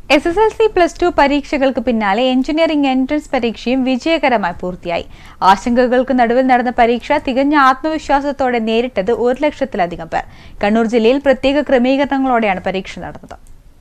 S S L C plus two പരീക്ഷകൾക്ക് പിന്നാലെ engineering entrance പരീക്ഷയും വിജയകരമായി പൂർത്തിയായി ആശങ്കകൾക്ക് നടുവിൽ നടന്ന പരീക്ഷ തികഞ്ഞ ആത്മവിശ്വാസത്തോടെ നേരിട്ടത് ഒരു ലക്ഷത്തിലധികം പേർ കണ്ണൂർ ജില്ലയിൽ പ്രത്യേക ക്രമീകരണങ്ങളോടെയാണ് പരീക്ഷ നടന്നത്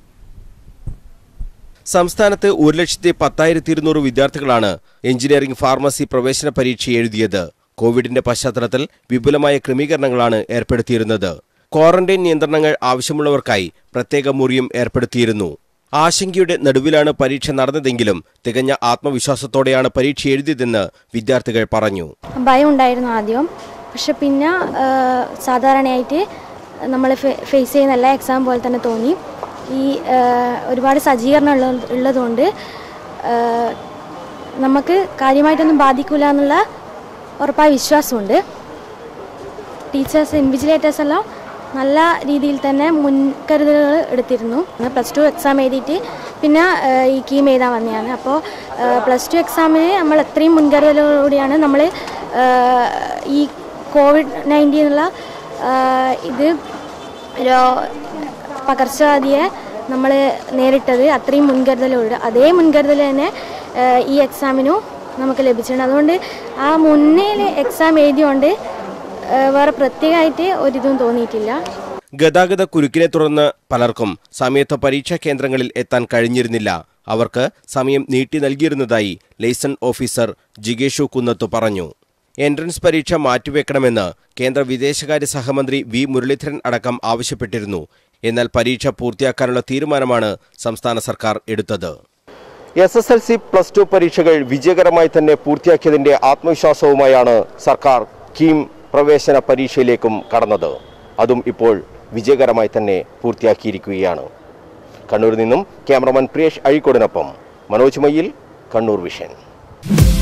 സംസ്ഥാനത്ത് ഒരു ലക്ഷത്തി പത്തായിരത്തി ഇരുന്നൂറ് വിദ്യാർത്ഥികളാണ് എഞ്ചിനീയറിംഗ് ഫാർമസി പ്രവേശന പരീക്ഷ എഴുതിയത് കോവിഡിന്റെ പശ്ചാത്തലത്തിൽ വിപുലമായ ക്രമീകരണങ്ങളാണ് ഏർപ്പെടുത്തിയിരുന്നത് ക്വാറന്റൈൻ നിയന്ത്രണങ്ങൾ ആവശ്യമുള്ളവർക്കായി പ്രത്യേക മുറിയും ഏർപ്പെടുത്തിയിരുന്നു ആശങ്കയുടെ നടുവിലാണ് പരീക്ഷ നടന്നതെങ്കിലും തികഞ്ഞ ആത്മവിശ്വാസത്തോടെയാണ് പരീക്ഷ എഴുതിയതെന്ന് വിദ്യാർത്ഥികൾ പറഞ്ഞു ഭയം ഉണ്ടായിരുന്നു ആദ്യം പക്ഷെ പിന്നെ ആ, സാധാരണയായിട്ട് നമ്മൾ ഫേസ് ചെയ്യുന്ന എല്ലാ എക്സാം പോലെ തന്നെ തോന്നി ഈ ആ, ഒരുപാട് സജ്ജീകരണം ഉള്ള ഉള്ളതുകൊണ്ട് ആ, നമുക്ക് കാര്യമായിട്ടൊന്നും ബാധിക്കില്ല എന്നുള്ള ഉറപ്പായ വിശ്വാസമുണ്ട് ടീച്ചേഴ്സ് ഇൻവിജിലേറ്റേഴ്സ് എല്ലാം നല്ല രീതിയിൽ തന്നെ മുൻകരുതലുകൾ എടുത്തിരുന്നു പ്ലസ് ടു എക്സാം എഴുതിയിട്ട് പിന്നെ ആ, ഈ കീം എഴുതാൻ വന്നതാണ് അപ്പോൾ പ്ലസ് ടു എക്സാമിന് നമ്മൾ എത്രയും മുൻകരുതലോടുകൂടിയാണ് നമ്മൾ ഈ കോവിഡ് നയൻറ്റീൻ എന്നുള്ള ആ, ഇത് രോ- പകർച്ചവ്യാധിയെ നമ്മൾ നേരിട്ടത് അത്രയും മുൻകരുതലോട് അതേ മുൻകരുതൽ തന്നെ ആ, ഈ എക്സാമിനും നമുക്ക് ലഭിച്ചിട്ടുണ്ട് അതുകൊണ്ട് ആ മുന്നേ എക്സാം എഴുതിയോണ്ട് ആ, വേറെ പ്രത്യേകമായിട്ട് ഒരിതും തോന്നിയിട്ടില്ല ഗതാഗത കുരുക്കിനെ തുടർന്ന് പലർക്കും സമയത്ത് പരീക്ഷാ കേന്ദ്രങ്ങളിൽ എത്താൻ കഴിഞ്ഞിരുന്നില്ല അവർക്ക് സമയം നീട്ടി നൽകിയിരുന്നതായി ലൈസൺ ഓഫീസർ ജിഗേഷു കുന്നത്ത് പറഞ്ഞു എൻട്രൻസ് പരീക്ഷ മാറ്റിവെക്കണമെന്ന് കേന്ദ്ര വിദേശകാര്യ സഹമന്ത്രി വി മുരളീധരൻ അടക്കം ആവശ്യപ്പെട്ടിരുന്നു എന്നാൽ പരീക്ഷ പൂർത്തിയാക്കാനുള്ള തീരുമാനമാണ് സംസ്ഥാന സർക്കാർ എടുത്തത് S S L C plus two പരീക്ഷകൾ വിജയകരമായി തന്നെ പൂർത്തിയാക്കിയതിന്റെ ആത്മവിശ്വാസവുമായാണ് സർക്കാർ കീം പ്രവേശന പരീക്ഷയിലേക്കും കടന്നത് അതും ഇപ്പോൾ വിജയകരമായി തന്നെ പൂർത്തിയാക്കിയിരിക്കുകയാണ് കണ്ണൂരിൽ നിന്നും ക്യാമറമാൻ പ്രിയേഷ് അഴീക്കോടിനൊപ്പം മനോജ് മയ്യിൽ കണ്ണൂർ വിഷൻ